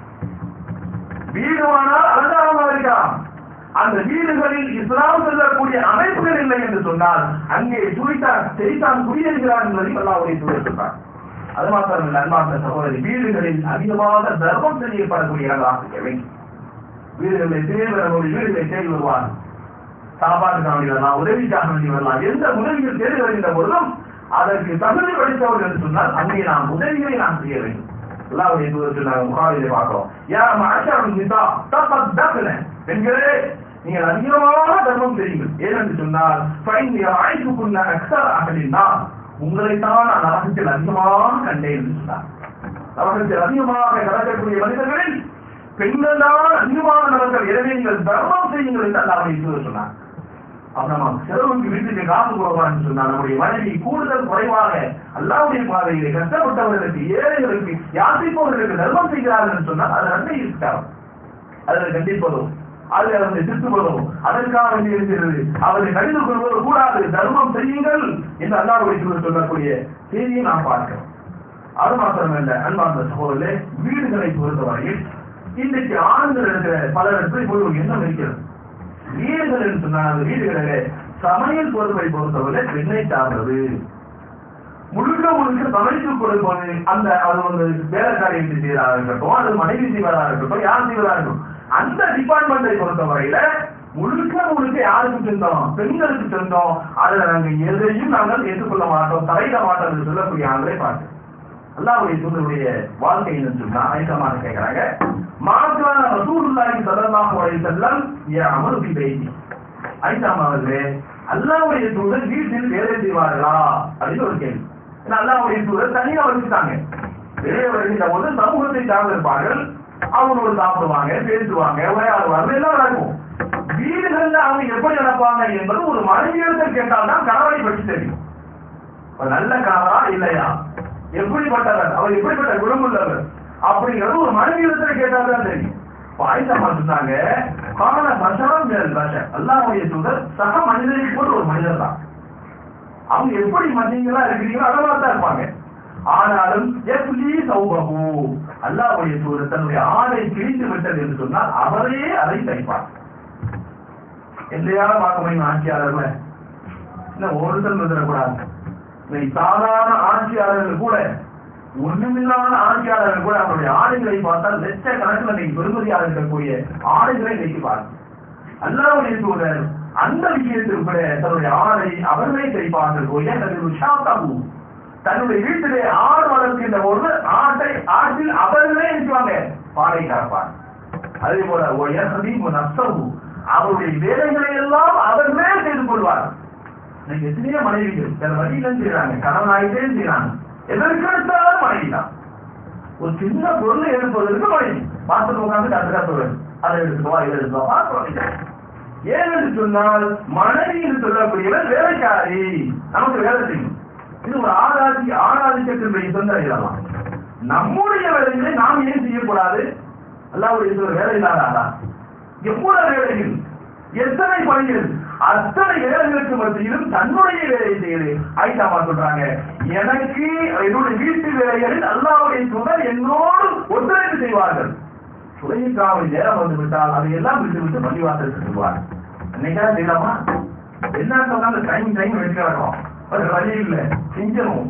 வீடு ஆனால் அலங்காரமாக இருக்கலாம் அந்த வீடுகளில் இஸ்லாம் செல்லக்கூடிய அமைப்புகள் இல்லை என்று சொன்னால் அங்கே சுழித்தான் செய்தான் குடியேறுகிறான் என்பதையும் அல்லாவுடைய தூதர் சொல்றார் அது மாத்திரமல்ல அன்பார்ந்த சகோதரி வீடுகளில் அதிகமாக தர்மம் செய்யப்படக்கூடிய இடங்களாக இருக்க வேண்டும் வீடுகளில் தேவையான வீடுகளை தேடி வருவார் சாப்பாட்டுக்காக வேண்டி வரலாம் உதவிக்காக வேண்டி வரலாம் எந்த உதவிகள் தேடி வருகின்ற பொழுதும் அதற்கு தகுதி படித்தவர்கள் என்று சொன்னால் அங்கே நாம் உதவிகளை நாம் செய்ய வேண்டும் அல்லாவுடைய தூரத்தில் நாங்கள் முகாவிலே பார்க்கிறோம் யா மாஷாவின் நிசா தப்பத் தப்பன பெண்களே நீங்கள் அதிகமாக தர்மம் செய்யுங்கள் ஏனென்று சொன்னால் ஃபைன் ஆய்வுக்குள்ள அக்சர் அகலினா உங்களைத்தான் நான் நரகத்தில் அதிகமாக கண்டேன் என்று சொன்னார் நரகத்தில் அதிகமாக நடக்கக்கூடிய மனிதர்களில் பெண்கள் தான் அதிகமான நபர்கள் எனவே நீங்கள் தர்மம் செய்யுங்கள் என்று அல்லாவுடைய தூதர் சொன்னார் அப்ப நம்ம செலவுக்கு வீட்டுக்கு காசு கொடுக்கலாம்னு சொன்னா நம்முடைய மனைவி கூடுதல் குறைவாக அல்லாவுடைய பாதையிலே கஷ்டப்பட்டவர்களுக்கு ஏழைகளுக்கு யாசிப்பவர்களுக்கு தர்மம் செய்கிறார்கள் என்று சொன்னால் அது நன்மை இருக்காது அதில் கண்டிப்பதும் அது அவர்களை திருத்துவதும் அதற்காக வேண்டி இருக்கிறது அவரை கடிந்து கொள்வது கூடாது தர்மம் செய்யுங்கள் என்று அல்லாவுடைய தூதர் சொல்லக்கூடிய செய்தியை நாம் பார்க்கிறோம் அது மாத்திரமல்ல அன்பார்ந்த சகோதரர்களே வீடுகளை பொறுத்தவரையில் இன்றைக்கு ஆண்கள் இருக்கிற பலருக்கு இப்போது ஒரு எண்ணம் இருக்கிறது வீடுகள் என்று சொன்னால் அந்த வீடுகளிலே சமையல் பொறுப்பை பொறுத்தவரை பெண்ணை சார்ந்தது முழுக்க முழுக்க சமைத்து கொடுப்பது அந்த அது வந்து வேலைக்காரியை செய்வதாக இருக்கட்டும் அது மனைவி செய்வதாக இருக்கட்டும் யார் செய்வதாக இருக்கட்டும் அந்த டிபார்ட்மெண்ட்டை பொறுத்தவரையில முழுக்க முழுக்க யாருக்கு சென்றோம் பெண்களுக்கு சென்றோம் அதுல நாங்க எதையும் நாங்கள் ஏற்றுக்கொள்ள மாட்டோம் தலையிட மாட்டோம் என்று சொல்லக்கூடிய ஆண்களை பார்க்கிறோம் அல்லாவுடைய தூதருடைய வாழ்க்கை என்று சொன்னா ஐட்டமாக கேட்கிறாங்க மாற்றான ரசூலுல்லாஹி ஸல்லல்லாஹு அலைஹி வஸல்லம் யா அமரு பைதி ஐட்டாம் அவர்களே அல்லாவுடைய தூதர் வீட்டில் வேலை செய்வார்களா அப்படின்னு ஒரு கேள்வி ஏன்னா அல்லாவுடைய தூதர் தனியா வச்சுட்டாங்க வெளியே வருகின்ற போது சமூகத்தை சார்ந்திருப்பார்கள் அவங்களோட சாப்பிடுவாங்க பேசுவாங்க விளையாடுவாங்க எல்லாம் நடக்கும் வீடுகள்ல அவங்க எப்படி நடப்பாங்க என்பது ஒரு மனைவியிடத்தை கேட்டால் தான் கணவனை பற்றி தெரியும் ஒரு நல்ல கணவரா இல்லையா எப்படிப்பட்டவர் அவர் எப்படிப்பட்ட குணமுள்ளவர் அப்படிங்கிறது ஒரு மனைவியிடத்துல கேட்டால் தான் தெரியும் ஆயிஷா சொன்னாங்க கால பஷரம் மேல் பஷ அல்லாஹ்வுடைய தூதர் சக மனிதரை போன்ற ஒரு மனிதர் தான் அவங்க எப்படி மனிதங்களா இருக்கிறீங்களோ அதவா தான் இருப்பாங்க ஆனாலும் எப்படி சௌபகு அல்லாஹ்வுடைய தூதர் தன்னுடைய ஆடை கிழிந்து விட்டது என்று சொன்னால் அவரே அதை தைப்பார் எல்லையால பார்க்க முடியும் ஆட்சியாளர்ல இல்ல ஒருத்தர் வந்துடக்கூடாது இன்னைக்கு சாதாரண ஆட்சியாளர்கள் கூட ஒண்ணுமில்லாத ஆட்சியாளர்கள் கூட அவருடைய ஆடைகளை பார்த்தால் லட்சக்கணக்கில் இன்னைக்கு பெருமதியாக இருக்கக்கூடிய ஆடைகளை இன்னைக்கு பார்க்கும் அல்லாவுடைய தூதர் அந்த விஷயத்தில் கூட தன்னுடைய ஆடை அவர்களே தைப்பார்கள் ஏன் ஷாத்தாகு தன்னுடைய வீட்டிலே ஆடு வளர்க்கின்ற போது ஆட்டை ஆட்டில் அவர்களே நிற்குவாங்க பாலை கறப்பார் அதே போல ஒயசதி நஷ்டவு அவருடைய வேலைகளை எல்லாம் அவர்களே செய்து கொள்வார் இன்னைக்கு எத்தனையோ மனைவிகள் வேற வழியில செய்யறாங்க கணவன் ஆகிட்டே செய்யறாங்க எதற்கு எடுத்தாலும் மனைவி தான் ஒரு சின்ன பொருளை எடுப்பதற்கு மனைவி பார்த்துட்டு உட்காந்து கத்து கத்துவது அதை எடுத்துக்கோ இதை எடுத்துக்கோ பார்த்து ஏன் என்று சொன்னால் மனைவி என்று சொல்லக்கூடியவர் வேலைக்காரி நமக்கு வேலை செய்யும் இது ஒரு ஆராதி ஆராதிக்கத்தினுடைய சொந்த இதெல்லாம் நம்முடைய வேலைகளை நாம் ஏன் செய்யக்கூடாது அல்லாவுடைய சொல்ற வேலை இல்லாதாரா எவ்வளவு வேலைகள் எத்தனை பணிகள் அத்தனை வேலைகளுக்கு மத்தியிலும் தன்னுடைய வேலையை செய்யுது ஆயிட்டாமா சொல்றாங்க எனக்கு என்னுடைய வீட்டு வேலைகளில் அல்லாவுடைய துணர் என்னோடு ஒத்துழைப்பு செய்வார்கள் துணைக்காவல் நேரம் வந்து விட்டால் அதை எல்லாம் விட்டு விட்டு பள்ளிவாசலுக்கு செல்வார் என்னைக்கா செய்யலாமா என்ன சொன்னாலும் டைம் டைம் வைக்கிறோம் வேற வழி இல்ல செஞ்சணும்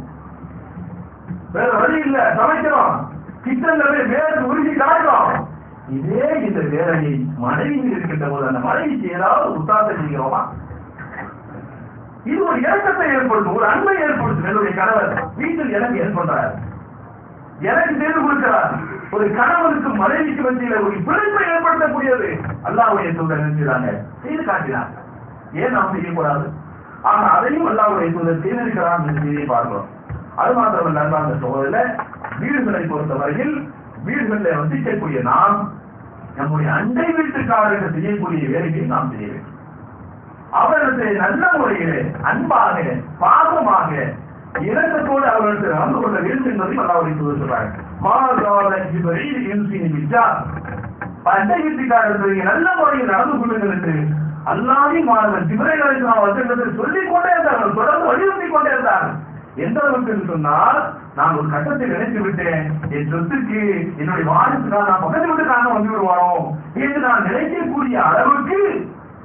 வேற வழி இல்ல சமைக்கிறோம் கிச்சன்ல வேறு உருகி காய்க்கிறோம் இதே இந்த வேலையை மனைவி இருக்கின்ற போது அந்த மனைவிக்கு ஏதாவது உத்தாசம் செய்கிறோமா இது ஒரு இறக்கத்தை ஏற்படுத்தும் ஒரு அன்பை ஏற்படுத்தும் என்னுடைய கணவர் வீட்டில் எனக்கு ஏற்படுறார் எனக்கு செய்து கொடுக்கிறார் ஒரு கணவனுக்கு மனைவிக்கு மத்தியில ஒரு பிழைப்பை ஏற்படுத்தக்கூடியது அல்லாவுடைய தூதர் நினைச்சாங்க செய்து காட்டினார் ஏன் நாம் செய்யக்கூடாது ஆனா அதையும் அல்லாவுடைய தூதர் செய்திருக்கிறான் என்று செய்தியை பார்க்கிறோம் அது மாத்திரமல்ல அன்பார்ந்த சோதரில் வீடுகளை பொறுத்தவரையில் வீடுகளில் வசிக்கக்கூடிய நாம் நம்முடைய அண்டை வீட்டுக்காரர்கள் செய்யக்கூடிய வேலையை நாம் செய்ய வேண்டும் அவர்களுக்கு நல்ல முறையிலே அன்பாக பாசமாக இறக்கத்தோடு அவர்களுக்கு நடந்து கொள்ள வேண்டும் என்பதையும் அல்லாவுடைய தூதர் சொல்றாங்க மாகால ஜிபரீல் இன்சினி விஜா அண்டை வீட்டுக்காரர்கள் நல்ல முறையில் நடந்து கொள்ளுங்கள் என்று அல்லாஹின் மாணவர் ஜிபரேல் அலிஸ்லாம் வசனத்தில் சொல்லிக் கொண்டே இருந்தார்கள் தொடர்ந்து வலியுறுத்தி கொண்டே இருந்தார்கள் எந்த அளவுக்கு என்று சொன்னால் நான் ஒரு கட்டத்தில் நினைத்து விட்டேன் என் சொத்துக்கு என்னுடைய வாரிசுக்காக நான் பக்கத்து வீட்டுக்காக வந்து விடுவானோ என்று நான் நினைக்கக்கூடிய அளவுக்கு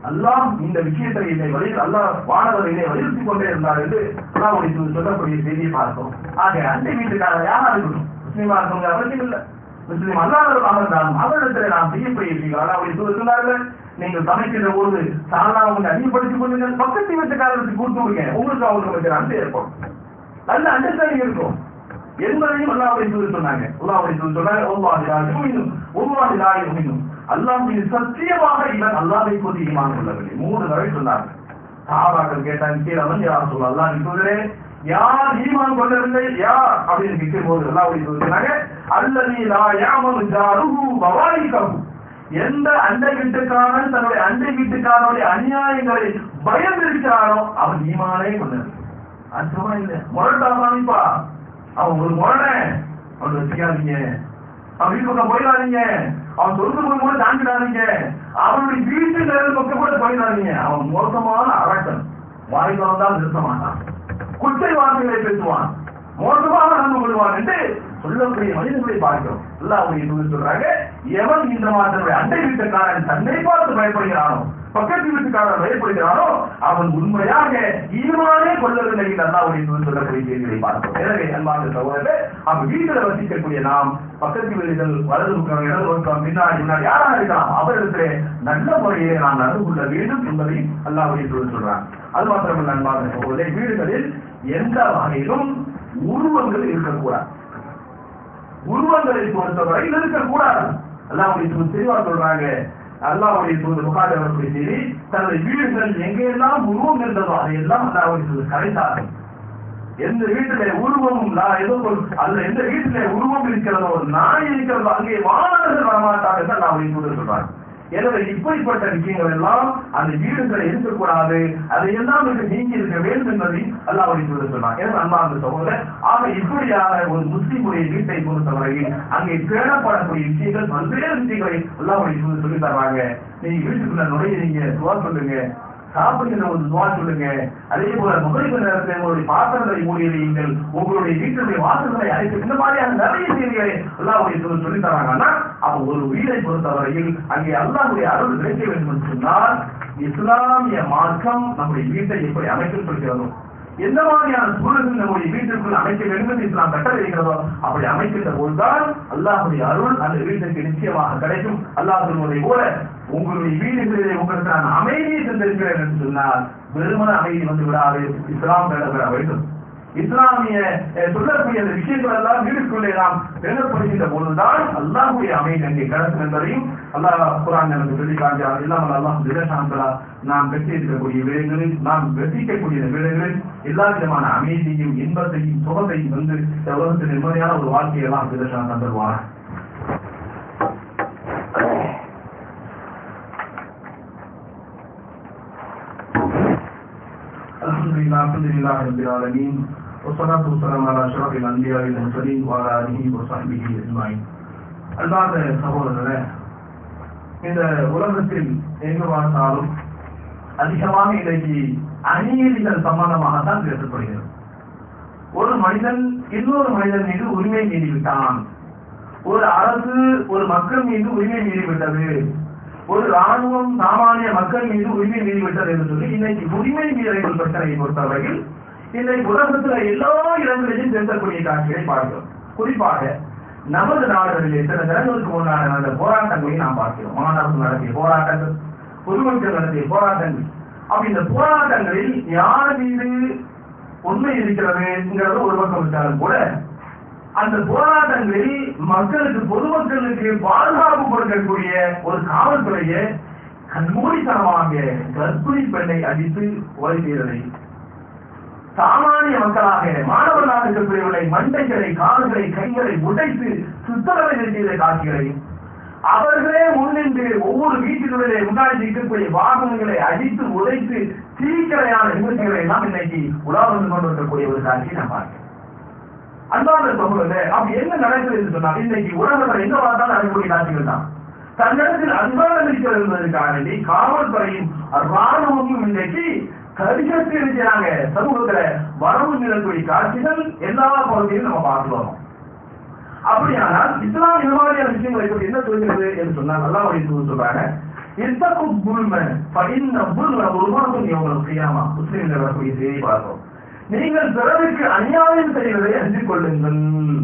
அல்லாஹ் இந்த விஷயத்தை என்னை வழி அல்லாஹ் வானவர் என்னை வலியுறுத்திக் கொண்டே இருந்தார் என்று அல்லாஹ்வுடைய தூதர் சொல்லக்கூடிய செய்தியை பார்த்தோம் ஆக அண்டை வீட்டுக்காரர் யாரா இருக்கட்டும் முஸ்லீமா இருக்கவங்க அவசியம் இல்லை முஸ்லீம் அல்லாதவர்களாக இருந்தாலும் அவரிடத்தில் நாம் செய்யக்கூடிய விஷயங்கள் அல்லாஹ்வுடைய தூதர் சொன்னார்கள் நீங்கள் சமைக்கின்ற பொழுது சாலா உங்களை அதிகப்படுத்திக் கொள்ளுங்கள் பக்கத்து வீட்டுக்காரருக்கு கூட்டு விடுங்க உங்களுக்கு அவங்களுக்கு மத்தியில் அன்பு ஏற்படும் நல்ல அண்டர்ஸ்டாண்டிங் இருக்கும் என்பதையும் அல்லாஹ்வுடைய தூதர் சொன்னாங்க அல்லாஹ்வுடைய தூதர் சொன்னாங்க ஒவ்வாறு இன்னும் ஒவ்வாறு இன்னும் அல்லாஹ் மீது சத்தியமாக இவன் அல்லாஹ்வை கொண்டு ஈமான் கொள்ளவில்லை மூணு தடவை சொன்னாங்க சஹாபாக்கள் கேட்டாங்க கீழே வந்து யார் சொல்ல அல்லாஹ் தூதரே யார் ஈமான் கொள்ளவில்லை யார் அப்படின்னு கேட்கும் போது அல்லாஹ்வுடைய தூதர் சொன்னாங்க அல்லது லா யாமனு ஜாருஹு பவாயிகஹு எந்த அண்டை வீட்டுக்காரன் தன்னுடைய அண்டை வீட்டுக்காரனுடைய அநியாயங்களை பயம் இருக்கிறானோ அவன் ஈமானே கொண்டது அர்த்தமா இல்ல முரட்டா சாமிப்பா அவன் ஒரு முரணன் அவன் வச்சுக்காதீங்க அவன் வீட்டு பக்கம் போயிடாதீங்க அவன் சொந்த கூட தாண்டிடாதீங்க அவனுடைய வீட்டு நேரம் பக்கம் கூட போயிடாதீங்க அவன் மோசமான அரக்கன் வாய்க்கு வந்தால் நிறுத்த மாட்டான் குட்டை வார்த்தைகளை பேசுவான் மோசமாக நடந்து கொள்வான் என்று சொல்லக்கூடிய மனிதர்களை பார்க்கிறோம் அல்லாஹ்வுடைய தூதர் சொல்றாங்க எவன் இந்த மாதிரி அண்டை வீட்டுக்காரன் தன்னை பார்த்து பயப்படுகிறானோ பக்கத்து வீட்டுக்காரன் பயப்படுகிறானோ அவன் உண்மையாக ஈமானே கொள்ளவில்லை என்று அல்லாஹ்வுடைய தூதர் சொல்லக்கூடிய செய்திகளை பார்க்கிறோம் எனவே அன்பான சகோதரர்களே அவன் வீட்டில் வசிக்கக்கூடிய நாம் பக்கத்து வீடுகள் வலது பக்கம் இடது பக்கம் பின்னாடி முன்னாடி யாராக இருக்கலாம் அவரிடத்திலே நல்ல முறையிலே நாம் நடந்து கொள்ள வேண்டும் என்பதை அல்லாஹ்வுடைய தூதர் சொல்றான் அது மாத்திரமல்ல அன்பான சகோதரர்களே வீடுகளில் எந்த வகையிலும் உருவங்கள் இருக்கக்கூடாது உருவங்களை பொறுத்தவரை இருக்கக்கூடாது அல்லாவுடைய தூது தெளிவா சொல்றாங்க அல்லாவுடைய தூது புகார் அவர்களுடைய செய்தி தன்னுடைய வீடுகள் எங்கெல்லாம் உருவம் இருந்ததோ அதையெல்லாம் அல்லாவுடைய தூது கரைத்தார்கள் எந்த வீட்டிலே உருவமும் நான் ஏதோ ஒரு அல்ல எந்த வீட்டிலே உருவம் இருக்கிறதோ நாய் இருக்கிறதோ அங்கே மாணவர்கள் வரமாட்டாங்க என்று அல்லாவுடைய தூது சொல்றாங்க எனவே இப்படிப்பட்ட விஷயங்கள் எல்லாம் அந்த வீடுகளை இருக்கக்கூடாது அதையெல்லாம் விட்டு நீங்கி இருக்க வேண்டும் என்பதை அல்லாஹ் சொல்ல சொன்னார் எனவே அன்பார்ந்த சகோதரர் ஆக இப்படியாக ஒரு முஸ்லிமுடைய வீட்டை பொறுத்தவரையில் அங்கே பேணப்படக்கூடிய விஷயங்கள் பல்வேறு விஷயங்களை அல்லாஹ் சொல்லி சொல்லி தர்றாங்க நீங்க வீட்டுக்குள்ள நுழையிறீங்க துவா சொல்லுங்க சாப்பிடுகிற ஒரு துவா சொல்லுங்க அதே போல முதலில் நேரத்தில் உங்களுடைய பாத்திரங்களை மூடியீர்கள் உங்களுடைய வீட்டுடைய வாசல்களை அழைத்து இந்த மாதிரியான நிறைய செய்திகளை அல்லாவுடைய சொல்ல சொல்லி தராங்கன்னா அப்ப ஒரு வீடை பொறுத்தவரையில் அங்கே அல்லாஹுடைய அருள் கிடைக்க வேண்டும் என்று சொன்னால் இஸ்லாமிய மார்க்கம் நம்முடைய வீட்டை எப்படி அமைக்கப்படுகிறதோ எந்த மாதிரியான சூழல்கள் நம்முடைய வீட்டிற்குள் அமைக்க வேண்டும் என்று இஸ்லாம் கட்டளை இருக்கிறதோ அப்படி அமைக்கின்ற போதுதான் அல்லாஹுடைய அருள் அந்த வீட்டுக்கு நிச்சயமாக கிடைக்கும் அல்லாஹுடைய போல உங்களுடைய வீடுகளிலே உங்களுக்கு நான் அமைதியை தந்திருக்கிறேன் என்று சொன்னால் வெறுமன அமைதி வந்து விடாது இஸ்லாம் பெற வேண்டும் இஸ்லாமிய அஹ், சொல்லக்கூடிய அந்த விஷயங்கள் எல்லாம் வீடுக்குள்ளே நாம் பேணப்படுகின்ற பொழுதுதான் அல்லாஹுடைய அமைதி அங்கே கிடைக்கும் என்பதையும் அல்லாஹ் குரான் எனக்கு சொல்லி காண்கிறார் இல்லாமல் அல்லாஹ் தினசாந்தலா நாம் பெற்றிருக்கக்கூடிய வீடுகளில் நாம் வெற்றிக்கக்கூடிய இந்த வீடுகளில் எல்லா விதமான அமைதியையும் இன்பத்தையும் சுகத்தையும் வந்து இந்த உலகத்தில் நிம்மதியான ஒரு வாழ்க்கையெல்லாம் தினசான் தந்துருவார் الحمد لله الحمد لله رب العالمين والصلاة والسلام على أشرف الأنبياء والمرسلين وعلى آله وصحبه أجمعين அன்பார்ந்த சகோதரர்களே இந்த உலகத்தில் எங்கு பார்த்தாலும் அதிகமாக இன்றைக்கு அநீதிகள் சம்பந்தமாகத்தான் பேசப்படுகிறது ஒரு மனிதன் இன்னொரு மனிதன் மீது உரிமை மீறி விட்டான் ஒரு அரசு ஒரு மக்கள் மீது உரிமை மீறி விட்டது ஒரு ராணுவம் சாமானிய மக்கள் மீது உரிமை மீறி விட்டது என்று சொல்லி இன்னைக்கு உரிமை மீறல் பிரச்சனையை பொறுத்தவரையில் இன்னைக்கு உலகத்துல எல்லா இடங்களிலும் பேசக்கூடிய காட்சிகளை பார்க்கிறோம் குறிப்பாக நமது நாடுகளில் சில தினங்களுக்கு முன்னாடி நடந்த போராட்டங்களை நாம் பார்க்கிறோம் மாணவர்கள் நடத்திய போராட்டங்கள் பொதுமக்கள் நடத்திய போராட்டங்கள் அப்ப இந்த போராட்டங்களில் யார் மீது உண்மை இருக்கிறதுங்கிறது ஒரு பக்கம் விட்டாலும் கூட அந்த போராட்டங்களில் மக்களுக்கு பொதுமக்களுக்கு பாதுகாப்பு கொடுக்கக்கூடிய ஒரு காவல்துறையை கண்மூடித்தனமாக கர்ப்பிணி பெண்ணை அடித்து கொலை செய்ததை சாமானிய மக்களாக மாணவர்களாக இருக்கக்கூடியவர்களை மண்டைகளை கால்களை கைகளை உடைத்து சுத்தரவை செய்த காட்சிகளையும் அவர்களே முன்னின்று ஒவ்வொரு வீட்டினுடைய முன்னாடி இருக்கக்கூடிய வாகனங்களை அடித்து உடைத்து தீக்கிரையான நிகழ்ச்சிகளை எல்லாம் இன்னைக்கு உலா வந்து கொண்டு இருக்கக்கூடிய ஒரு காட்சியை நான் பார்க்கிறேன் அன்பான சகோதரர்களே அப்ப என்ன நடக்குது என்று சொன்னால் இன்னைக்கு உலகத்தில் எங்க பார்த்தாலும் நடக்கக்கூடிய காட்சிகள் தான் தன்னிடத்தில் அன்பான இருக்கிறது என்பதற்காக வேண்டி காவல்துறையும் ராணுவமும் இன்னைக்கு கரிசத்து இருக்கிறாங்க சமூகத்துல வரவு நிலக்கூடிய காட்சிகள் எல்லா பகுதியிலும் நம்ம பார்க்கிறோம் அப்படியானால் இஸ்லாம் இந்த மாதிரியான விஷயங்களை பற்றி என்ன சொல்கிறது என்று சொன்னால் நல்லா ஒரு சொல்றாங்க இத்தக்கும் புல்ம பதிந்த புல்ல உருவாக்கும் எவ்வளவு செய்யாமா முஸ்லீம்கள் வரக்கூடிய செய்தி பார்த்தோம் நீங்கள் பிறருக்கு அநியாயம் செய்வதை அறிந்து கொள்ளுங்கள்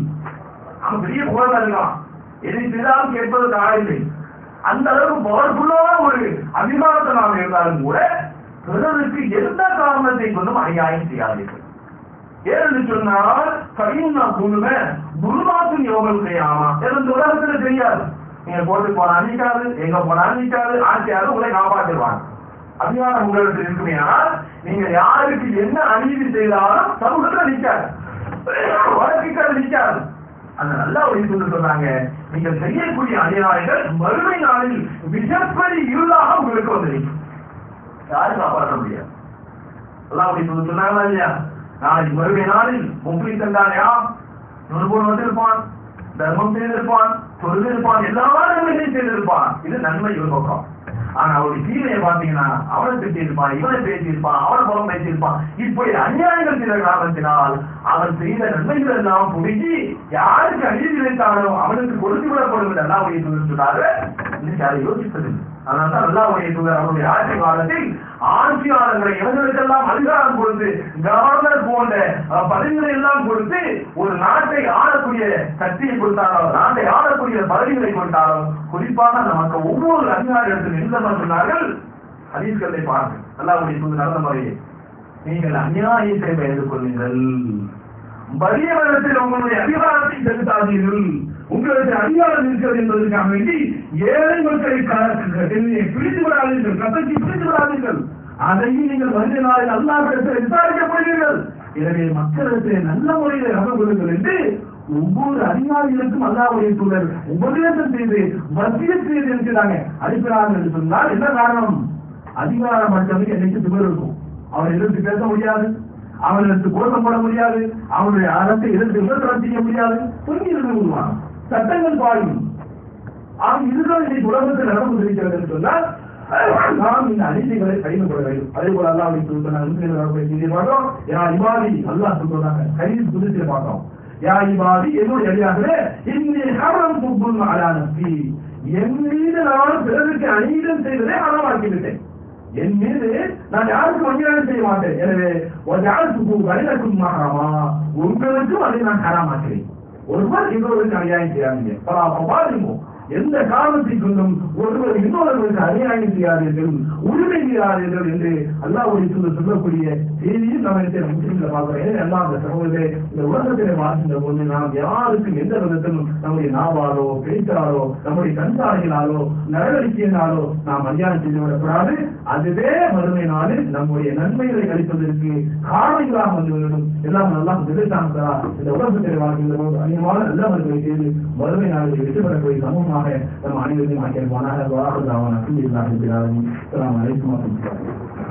அவன் பெரிய புகழ் இருக்கான் எதை செய்தாலும் கேட்பதற்கு ஆயில்லை அந்த அளவுக்கு பவர்ஃபுல்லான ஒரு அதிகாரத்தை நாம் இருந்தாலும் கூட பிறருக்கு எந்த காரணத்தை கொண்டும் அநியாயம் செய்யாதீர்கள் ஏன்னு சொன்னால் கவின்னா குழுமை குருமாத்தின் யோகம் செய்யாமா இந்த உலகத்துல தெரியாது நீங்க போட்டு போனா நிக்காது எங்க போனா நிக்காது ஆட்சியாரு உங்களை காப்பாற்றுவாங்க அதிகாரம் உங்களுக்கு இருக்குமே ஆனால் நீங்க யாருக்கு என்ன அநீதி செய்தாலும் சமூகத்துல நிக்காது வழக்குகள் நிக்காது அந்த நல்லா ஒரு சொல்லி சொன்னாங்க நீங்கள் செய்யக்கூடிய அநியாயங்கள் மறுமை நாளில் மிகப்பெரிய இருளாக உங்களுக்கு வந்து நிற்கும் யாரும் காப்பாற்ற முடியாது எல்லாம் அப்படி சொல்லி சொன்னாங்களா இல்லையா நாளைக்கு மறுமை நாளில் முப்பி தந்தானையா நுண்போன் வந்திருப்பான் தர்மம் செய்திருப்பான் தொழுதிருப்பான் எல்லா நன்மைகளையும் செய்திருப்பான் இது நன்மை ஒரு பக்கம் ஆனா அவருடைய தீமையை பாத்தீங்கன்னா அவனை பேசியிருப்பான் இவனை பேசியிருப்பான் அவனை புறம் பேசியிருப்பான் இப்படி அநியாயங்கள் செய்த காரணத்தினால் அவன் செய்த நன்மைகள் எல்லாம் புடுங்கி யாருக்கு அநீதி இழைத்தானோ அவனுக்கு கொடுத்து விடப்படும் என்று அல்லாவுடைய தூதர் சொன்னாரு இன்னைக்கு அதை யோசிப்பதில்லை அதனால்தான் அல்லாவுடைய தூதர் அவருடைய ஆட்சி காலத்தில் ஆட்சியாளர்களை இவர்களுக்கெல்லாம் அதிகாரம் கொடுத்து கவர்னர் போன்ற அஹ், பதவிகளை எல்லாம் கொடுத்து ஒரு நாட்டை ஆளக்கூடிய சக்தியை கொடுத்தாரோ நாட்டை ஆளக்கூடிய பதவிகளை கொடுத்தாரோ குறிப்பாக நமக்கு ஒவ்வொரு அதிகாரிகளுக்கும் என்ன சொன்னார்கள் ஹதீஸ்களை பாருங்கள் அல்லாவுடைய தூதர் நடந்த முறையை நீங்கள் அநியாயத்தை பயந்து கொள்ளுங்கள் வறியவரிடத்தில் உங்களுடைய அதிகாரத்தை செலுத்தாதீர்கள் உங்களுக்கு அதிகாரம் இருக்கிறது என்பதற்காக வேண்டி ஏழை மக்களை க- என்னை பிடித்து விடாதீர்கள் கசக்கி பிடித்து விடாதீர்கள் அதையும் நீங்கள் வருகிற நாளில் அல்லாஹிடத்தில் விசாரிக்கப்படுவீர்கள் எனவே மக்களிடத்தில் நல்ல முறையில் நடந்து கொள்ளுங்கள் என்று ஒவ்வொரு அதிகாரிகளுக்கும் அல்லாவுடைய தூதர் உபதேசம் செய்து வசிய செய்து இருக்கிறாங்க அனுப்பினார்கள் என்று சொன்னால் என்ன காரணம் அதிகாரம் மற்றவங்க என்னைக்கு திமிர் இருக்கும் அவன் எதிர்த்து பேச முடியாது அவன் எடுத்து கோஷம் போட முடியாது அவனுடைய அரசை எதிர்த்து விமர்சனம் செய்ய முடியாது புரிஞ்சு இருந்து விடுவான் சட்டங்கள் பாயும் அவன் இதுதான் இன்னைக்கு உலகத்தில் நடந்து கொண்டிருக்கிறது என்று சொன்னால் நாம் இந்த அநீதிகளை கைது கொள்ள வேண்டும் அதே போல அல்லாஹ் சொல்றாங்க செய்தி பார்த்தோம் யா இபாதி அல்லாஹ் சொல்றாங்க கைது புதுசில பார்த்தோம் யா இபாதி என்னுடைய அடியார்களே இன்னி ஹரம் துப்புல் அலா நஃப்சி என் மீது நான் பிறருக்கு அநீதம் செய்வதை ஹராமாக்கி விட்டேன் என் மீது நான் யாருக்கும் அநியாயம் செய்ய மாட்டேன் எனவே ஒரு யாருக்கு வயலுக்கும் மகாமா உங்களுக்கும் அதை நான் ஹராமாக்கிறேன் ஒருவர் இன்னொருக்கு அநியாயம் செய்யாதீங்க பலா பாருங்க எந்த காரணத்தை கொண்டும் ஒருவர் இன்னொருவருக்கு அநியாயம் செய்யாதீர்கள் உரிமை செய்யாதீர்கள் என்று அல்லாஹ்வுடைய சொல்ல சொல்லக்கூடிய செய்தியும் நம்ம இடத்துல முஸ்லீம்ல பார்க்கிறோம் எனவே அல்லாஹ் அந்த சமூகத்தை இந்த உலகத்திலே வாழ்கின்ற போது நாம் யாருக்கும் எந்த விதத்திலும் நம்முடைய நாவாலோ பேச்சாலோ நம்முடைய கண்சாலைகளாலோ நடவடிக்கையினாலோ நாம் அநியாயம் செய்து விடக்கூடாது அதுவே மறுமை நாளில் நம்முடைய நன்மைகளை கழிப்பதற்கு காரணங்களாக வந்துவிடும் எல்லாம் நல்லா விதைத்தாங்களா இந்த உலகத்தில் வாழ்கின்ற போது அதிகமான நல்லவர்களை செய்து மறுமை நாளில் வெற்றி பெறக்கூடிய சமூகமாக நம்ம அனைவரையும் ஆக்கியிருப்பானாக வாரதாவான அல்லாஹ் இருக்கிறார்கள் அலைக்கும் வரஹ்மத்துல்லாஹி